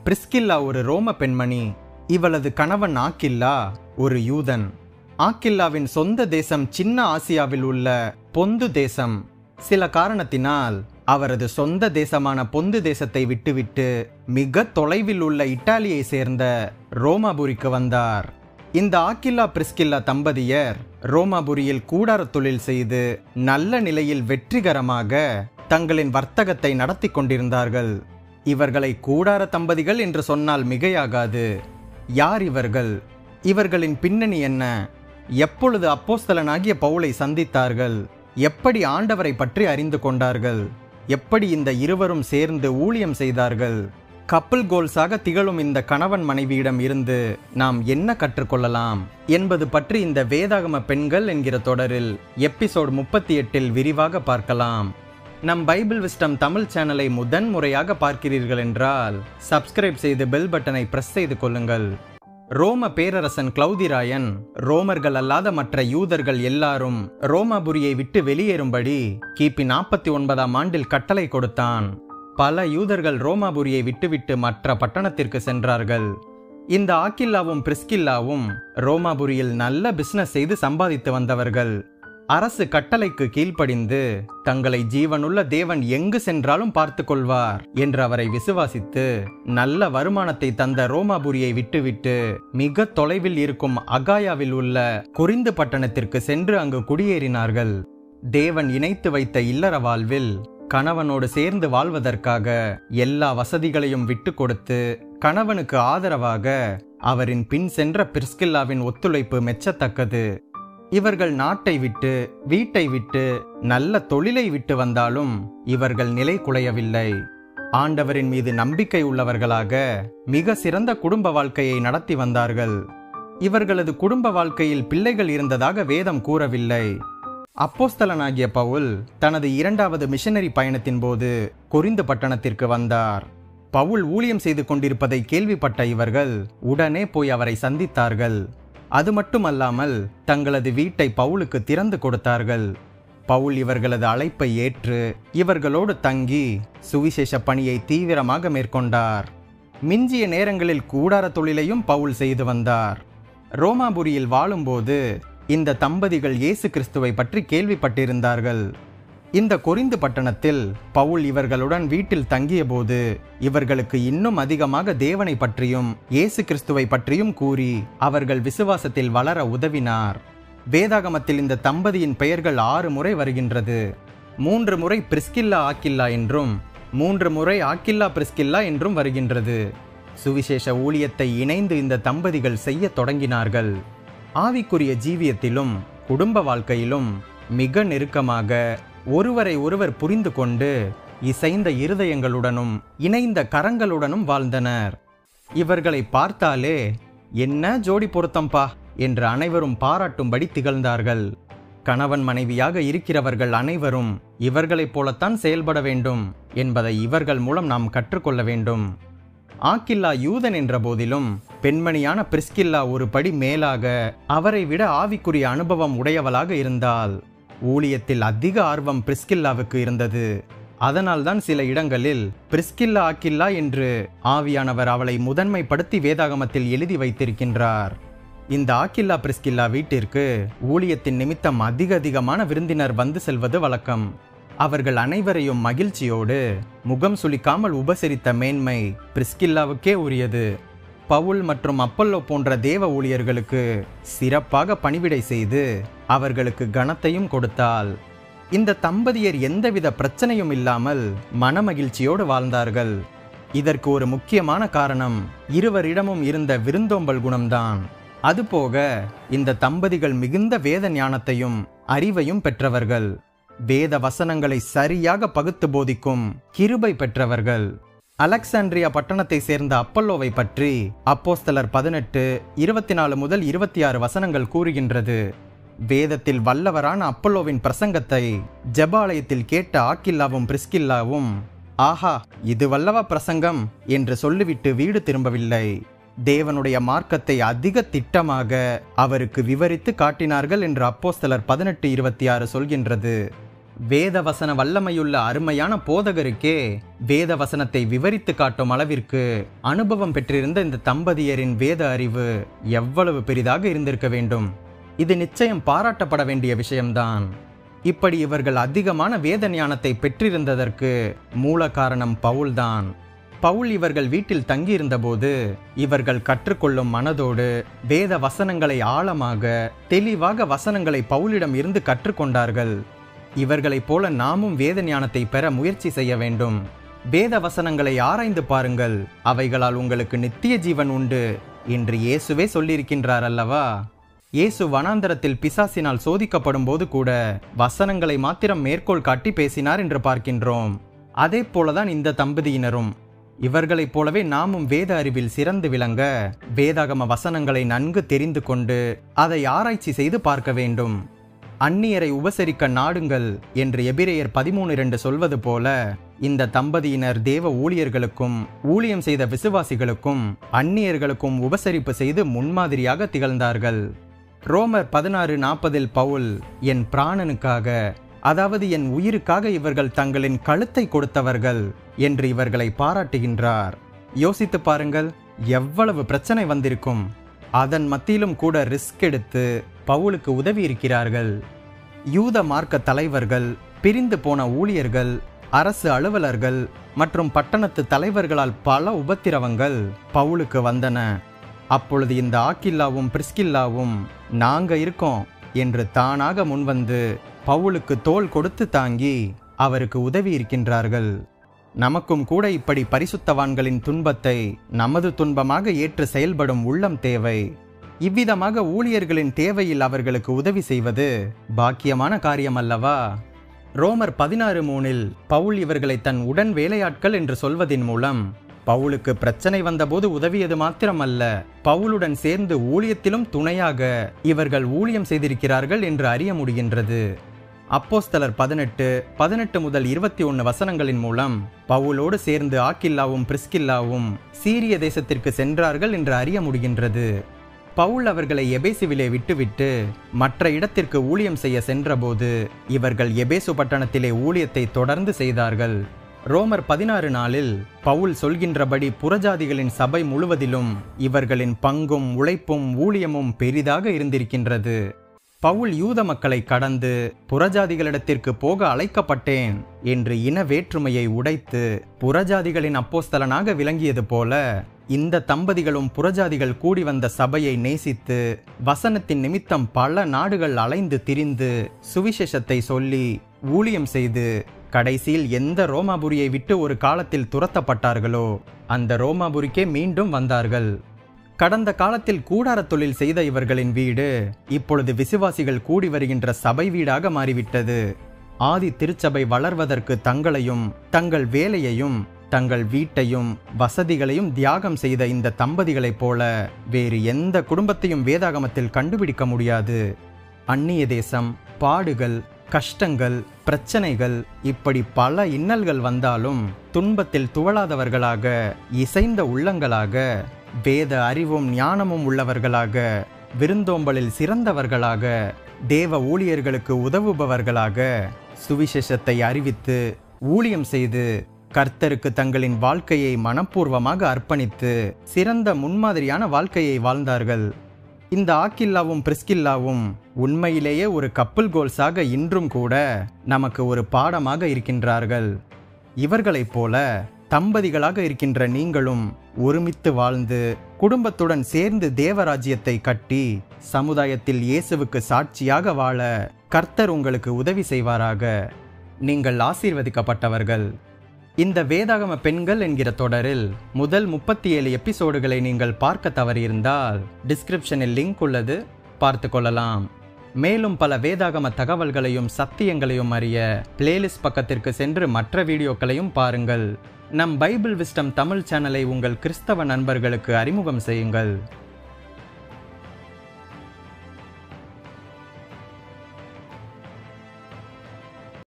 Priscilla ஒரு ரோம பெண்மணி இவளது கணவன் ஆக்கில்லா ஒரு யூதன் ஆக்கில்லாவின் சொந்த தேசம் சின்ன ஆசியாவில் உள்ள பொந்து தேசம் சில காரணத்தினால் அவரது சொந்த தேசமான பொந்து தேசத்தை விட்டுவிட்டு மிக தொலைவில் உள்ள இத்தாலியை சேர்ந்த ரோமாபுரிக்கு வந்தார் இந்த ஆக்கில்லா பிரிஸ்கில்லா தம்பதியர் ரோமாபுரியில் கூடார தொழில் செய்து நல்ல நிலையில் வெற்றிகரமாக தங்களின் வர்த்தகத்தை நடத்தி கொண்டிருந்தார்கள் இவர்களை கூடார தம்பதிகள் என்று சொன்னால் மிகையாகாது யார் இவர்கள் இவர்களின் பின்னணி என்ன எப்பொழுது அப்போஸ்தலனாகிய பவுலை சந்தித்தார்கள் எப்படி ஆண்டவரை பற்றி அறிந்து கொண்டார்கள் எப்படி இந்த இருவரும் சேர்ந்து ஊழியம் செய்தார்கள் கப்பல் கோல்ஸாக திகழும் இந்த கணவன் மனைவியிடம் இருந்து நாம் என்ன கற்றுக்கொள்ளலாம் என்பது பற்றி இந்த வேதாகம பெண்கள் என்கிற தொடரில் எபிசோட் முப்பத்தி எட்டில் விரிவாக பார்க்கலாம் நம் பைபிள் விஸ்டம் தமிழ் சேனலை முதன் முறையாக பார்க்கிறீர்கள் என்றால் சப்ஸ்கிரைப் செய்து பெல் பட்டனை பிரஸ் செய்து கொள்ளுங்கள் ரோம பேரரசன் கிளௌதிராயன் ரோமர்கள் அல்லாத மற்ற யூதர்கள் எல்லாரும் ரோமாபுரியை விட்டு வெளியேறும்படி கிபி நாற்பத்தி ஒன்பதாம் ஆண்டில் கட்டளை கொடுத்தான் பல யூதர்கள் ரோமாபுரியை விட்டுவிட்டு மற்ற பட்டணத்திற்கு சென்றார்கள் இந்த ஆக்கில்லாவும் பிரிஸ்கில்லாவும் ரோமாபுரியில் நல்ல பிசினஸ் செய்து சம்பாதித்து வந்தவர்கள் அரசு கட்டளைக்கு கீழ்ப்படிந்து தங்களை ஜீவனுள்ள தேவன் எங்கு சென்றாலும் பார்த்து கொள்வார் என்று அவரை விசுவாசித்து நல்ல வருமானத்தை தந்த ரோமாபுரியை விட்டுவிட்டு மிக தொலைவில் இருக்கும் அகாயாவில் உள்ள குறிந்து பட்டணத்திற்கு சென்று அங்கு குடியேறினார்கள் தேவன் இணைத்து வைத்த இல்லற வாழ்வில் கணவனோடு சேர்ந்து வாழ்வதற்காக எல்லா வசதிகளையும் விட்டு கொடுத்து கணவனுக்கு ஆதரவாக அவரின் பின் சென்ற பிரிஸ்கில்லாவின் ஒத்துழைப்பு மெச்சத்தக்கது இவர்கள் நாட்டை விட்டு வீட்டை விட்டு நல்ல தொழிலை விட்டு வந்தாலும் இவர்கள் நிலை குலையவில்லை ஆண்டவரின் மீது நம்பிக்கை உள்ளவர்களாக மிக சிறந்த குடும்ப வாழ்க்கையை நடத்தி வந்தார்கள் இவர்களது குடும்ப வாழ்க்கையில் பிள்ளைகள் இருந்ததாக வேதம் கூறவில்லை அப்போஸ்தலனாகிய பவுல் தனது இரண்டாவது மிஷனரி பயணத்தின் போது கொரிந்து பட்டணத்திற்கு வந்தார் பவுல் ஊழியம் செய்து கொண்டிருப்பதை கேள்விப்பட்ட இவர்கள் உடனே போய் அவரை சந்தித்தார்கள் அது மட்டுமல்லாமல் தங்களது வீட்டை பவுலுக்கு திறந்து கொடுத்தார்கள் பவுல் இவர்களது அழைப்பை ஏற்று இவர்களோடு தங்கி சுவிசேஷ பணியை தீவிரமாக மேற்கொண்டார் மிஞ்சிய நேரங்களில் கூடார தொழிலையும் பவுல் செய்து வந்தார் ரோமாபுரியில் வாழும்போது இந்த தம்பதிகள் இயேசு கிறிஸ்துவை பற்றி கேள்விப்பட்டிருந்தார்கள் இந்த கொரிந்து பட்டணத்தில் பவுல் இவர்களுடன் வீட்டில் தங்கியபோது இவர்களுக்கு இன்னும் அதிகமாக தேவனை பற்றியும் இயேசு கிறிஸ்துவை பற்றியும் கூறி அவர்கள் விசுவாசத்தில் வளர உதவினார் வேதாகமத்தில் இந்த தம்பதியின் பெயர்கள் ஆறு முறை வருகின்றது மூன்று முறை பிரிஸ்கில்லா ஆக்கில்லா என்றும் மூன்று முறை ஆக்கில்லா பிரிஸ்கில்லா என்றும் வருகின்றது சுவிசேஷ ஊழியத்தை இணைந்து இந்த தம்பதிகள் செய்ய தொடங்கினார்கள் ஆவிக்குரிய ஜீவியத்திலும் குடும்ப வாழ்க்கையிலும் மிக நெருக்கமாக ஒருவரை ஒருவர் புரிந்து கொண்டு இசைந்த இருதயங்களுடனும் இணைந்த கரங்களுடனும் வாழ்ந்தனர் இவர்களை பார்த்தாலே என்ன ஜோடி பொருத்தம்பா என்று அனைவரும் பாராட்டும்படி திகழ்ந்தார்கள் கணவன் மனைவியாக இருக்கிறவர்கள் அனைவரும் இவர்களைப் போலத்தான் செயல்பட வேண்டும் என்பதை இவர்கள் மூலம் நாம் கற்றுக்கொள்ள வேண்டும் ஆக்கில்லா யூதன் என்ற போதிலும் பெண்மணியான பிரிஸ்கில்லா ஒரு படி மேலாக அவரை விட ஆவிக்குரிய அனுபவம் உடையவளாக இருந்தால் ஊழியத்தில் அதிக ஆர்வம் பிரிஸ்கில்லாவுக்கு இருந்தது அதனால்தான் சில இடங்களில் பிரிஸ்கில்லா ஆக்கில்லா என்று ஆவியானவர் அவளை முதன்மைப்படுத்தி வேதாகமத்தில் எழுதி வைத்திருக்கின்றார் இந்த ஆக்கில்லா பிரிஸ்கில்லா வீட்டிற்கு ஊழியத்தின் நிமித்தம் அதிக அதிகமான விருந்தினர் வந்து செல்வது வழக்கம் அவர்கள் அனைவரையும் மகிழ்ச்சியோடு முகம் சுளிக்காமல் உபசரித்த மேன்மை பிரிஸ்கில்லாவுக்கே உரியது பவுல் மற்றும் அப்பல்லோ போன்ற தேவ ஊழியர்களுக்கு சிறப்பாக பணிவிடை செய்து அவர்களுக்கு கனத்தையும் கொடுத்தாள் இந்த தம்பதியர் எந்தவித பிரச்சனையும் இல்லாமல் மனமகிழ்ச்சியோடு வாழ்ந்தார்கள் இதற்கு ஒரு முக்கியமான காரணம் இருவரிடமும் இருந்த விருந்தோம்பல் குணம்தான் அதுபோக இந்த தம்பதிகள் மிகுந்த வேத ஞானத்தையும் அறிவையும் பெற்றவர்கள் வேத வசனங்களை சரியாக பகுத்து போதிக்கும் கிருபை பெற்றவர்கள் அலெக்சாண்ட்ரியா பட்டணத்தை சேர்ந்த அப்பல்லோவை பற்றி அப்போஸ்தலர் பதினெட்டு இருபத்தி நாலு முதல் இருபத்தி ஆறு வசனங்கள் கூறுகின்றது வேதத்தில் வல்லவரான அப்பல்லோவின் பிரசங்கத்தை ஜெபாலயத்தில் கேட்ட ஆக்கில்லாவும் பிரிஸ்கில்லாவும் ஆஹா இது வல்லவா பிரசங்கம் என்று சொல்லிவிட்டு வீடு திரும்பவில்லை தேவனுடைய மார்க்கத்தை அதிக திட்டமாக அவருக்கு விவரித்து காட்டினார்கள் என்று அப்போஸ்தலர் பதினெட்டு இருபத்தி ஆறு சொல்கின்றது வேதவசன வல்லமையுள்ள அருமையான போதகருக்கே வேதவசனத்தை விவரித்து காட்டும் அளவிற்கு அனுபவம் பெற்றிருந்த இந்த தம்பதியரின் வேத அறிவு எவ்வளவு பெரிதாக இருந்திருக்க வேண்டும் இது நிச்சயம் பாராட்டப்பட வேண்டிய விஷயம்தான் இப்படி இவர்கள் அதிகமான வேத ஞானத்தை பெற்றிருந்ததற்கு மூல காரணம் பவுல்தான் பவுல் இவர்கள் வீட்டில் தங்கியிருந்தபோது இவர்கள் கற்றுக்கொள்ளும் மனதோடு வேத வசனங்களை ஆழமாக தெளிவாக வசனங்களை பவுலிடம் இருந்து கற்றுக்கொண்டார்கள் இவர்களைப் போல நாமும் வேத ஞானத்தை பெற முயற்சி செய்ய வேண்டும் வேத வசனங்களை ஆராய்ந்து பாருங்கள் அவைகளால் உங்களுக்கு நித்திய ஜீவன் உண்டு என்று இயேசுவே சொல்லியிருக்கின்றார் அல்லவா இயேசு வனாந்தரத்தில் பிசாசினால் சோதிக்கப்படும் போது கூட வசனங்களை மாத்திரம் மேற்கோள் காட்டி பேசினார் என்று பார்க்கின்றோம் அதே போலதான் இந்த தம்பதியினரும் இவர்களைப் போலவே நாமும் வேத அறிவில் சிறந்து விளங்க வேதாகம வசனங்களை நன்கு தெரிந்து கொண்டு அதை ஆராய்ச்சி செய்து பார்க்க வேண்டும் அந்நியரை உபசரிக்க நாடுங்கள் என்று எபிரேயர் பதிமூணு இரண்டு சொல்வது போல இந்த தம்பதியினர் தேவ ஊழியர்களுக்கும் ஊழியம் செய்த விசுவாசிகளுக்கும் அந்நியர்களுக்கும் உபசரிப்பு செய்து முன்மாதிரியாக திகழ்ந்தார்கள் ரோமர் பதினாறு நாற்பதில் பவுல் என் பிராணனுக்காக அதாவது என் உயிருக்காக இவர்கள் தங்களின் கழுத்தை கொடுத்தவர்கள் என்று இவர்களை பாராட்டுகின்றார் யோசித்து பாருங்கள் எவ்வளவு பிரச்சனை வந்திருக்கும் அதன் மத்தியிலும் கூட ரிஸ்க் எடுத்து பவுலுக்கு உதவி இருக்கிறார்கள் யூத மார்க்க தலைவர்கள் பிரிந்து போன ஊழியர்கள் அரசு அலுவலர்கள் மற்றும் பட்டணத்து தலைவர்களால் பல உபத்திரவங்கள் பவுலுக்கு வந்தன அப்பொழுது இந்த ஆக்கில்லாவும் பிரிஸ்கில்லாவும் நாங்க இருக்கோம் என்று தானாக முன்வந்து பவுலுக்கு தோள் கொடுத்து தாங்கி அவருக்கு உதவி இருக்கின்றார்கள் நமக்கும் கூட இப்படி பரிசுத்தவான்களின் துன்பத்தை நமது துன்பமாக ஏற்று செயல்படும் உள்ளம் தேவை இவ்விதமாக ஊழியர்களின் தேவையில் அவர்களுக்கு உதவி செய்வது பாக்கியமான காரியம் அல்லவா ரோமர் பதினாறு மூணில் பவுல் இவர்களை தன் உடன் வேலையாட்கள் என்று சொல்வதின் மூலம் பவுலுக்கு பிரச்சனை வந்தபோது உதவியது மாத்திரமல்ல பவுலுடன் சேர்ந்து ஊழியத்திலும் துணையாக இவர்கள் ஊழியம் செய்திருக்கிறார்கள் என்று அறிய முடிகின்றது அப்போஸ்தலர் பதினெட்டு பதினெட்டு முதல் இருபத்தி ஒன்று வசனங்களின் மூலம் பவுலோடு சேர்ந்து ஆக்கில்லாவும் பிரிஸ்கில்லாவும் சீரிய தேசத்திற்கு சென்றார்கள் என்று அறிய முடிகின்றது பவுல் அவர்களை எபேசுவிலே விட்டுவிட்டு மற்ற இடத்திற்கு ஊழியம் செய்ய சென்றபோது இவர்கள் எபேசு பட்டணத்திலே ஊழியத்தை தொடர்ந்து செய்தார்கள் ரோமர் பதினாறு நாளில் பவுல் சொல்கின்றபடி புறஜாதிகளின் சபை முழுவதிலும் இவர்களின் பங்கும் உழைப்பும் ஊழியமும் பெரிதாக இருந்திருக்கின்றது பவுல் யூத மக்களை கடந்து புறஜாதிகளிடத்திற்கு போக அழைக்கப்பட்டேன் என்று இன வேற்றுமையை உடைத்து புறஜாதிகளின் அப்போஸ்தலனாக விளங்கியது போல இந்த தம்பதிகளும் புறஜாதிகள் கூடி வந்த சபையை நேசித்து வசனத்தின் நிமித்தம் பல நாடுகள் அலைந்து திரிந்து சுவிசேஷத்தை சொல்லி ஊழியம் செய்து கடைசியில் எந்த ரோமாபுரியை விட்டு ஒரு காலத்தில் துரத்தப்பட்டார்களோ அந்த ரோமாபுரிக்கே மீண்டும் வந்தார்கள் கடந்த காலத்தில் கூடார தொழில் செய்த இவர்களின் வீடு இப்பொழுது விசுவாசிகள் கூடி வருகின்ற சபை வீடாக மாறிவிட்டது ஆதி திருச்சபை வளர்வதற்கு தங்களையும் தங்கள் வேலையையும் தங்கள் வீட்டையும் வசதிகளையும் தியாகம் செய்த இந்த தம்பதிகளைப் போல வேறு எந்த குடும்பத்தையும் வேதாகமத்தில் கண்டுபிடிக்க முடியாது அந்நிய தேசம் பாடுகள் கஷ்டங்கள் பிரச்சனைகள் இப்படி பல இன்னல்கள் வந்தாலும் துன்பத்தில் துவளாதவர்களாக இசைந்த உள்ளங்களாக வேத அறிவும் ஞானமும் உள்ளவர்களாக விருந்தோம்பலில் சிறந்தவர்களாக தேவ ஊழியர்களுக்கு உதவுபவர்களாக சுவிசேஷத்தை அறிவித்து ஊழியம் செய்து கர்த்தருக்கு தங்களின் வாழ்க்கையை மனப்பூர்வமாக அர்ப்பணித்து சிறந்த முன்மாதிரியான வாழ்க்கையை வாழ்ந்தார்கள் இந்த ஆக்கில்லாவும் பிரிஸ்கில்லாவும் உண்மையிலேயே ஒரு கப்பல் கோல்ஸாக இன்றும் கூட நமக்கு ஒரு பாடமாக இருக்கின்றார்கள் இவர்களைப் போல தம்பதிகளாக இருக்கின்ற நீங்களும் ஒருமித்து வாழ்ந்து குடும்பத்துடன் சேர்ந்து தேவராஜ்யத்தை கட்டி சமுதாயத்தில் இயேசுவுக்கு சாட்சியாக வாழ கர்த்தர் உங்களுக்கு உதவி செய்வாராக நீங்கள் ஆசீர்வதிக்கப்பட்டவர்கள் இந்த வேதாகம பெண்கள் என்கிற தொடரில் முதல் முப்பத்தி ஏழு எபிசோடுகளை நீங்கள் பார்க்க தவறியிருந்தால் டிஸ்கிரிப்ஷனில் லிங்க் உள்ளது பார்த்து கொள்ளலாம் மேலும் பல வேதாகம தகவல்களையும் சத்தியங்களையும் அறிய பிளேலிஸ்ட் பக்கத்திற்கு சென்று மற்ற வீடியோக்களையும் பாருங்கள் நம் பைபிள் விஸ்டம் தமிழ் சேனலை உங்கள் கிறிஸ்தவ நண்பர்களுக்கு அறிமுகம் செய்யுங்கள்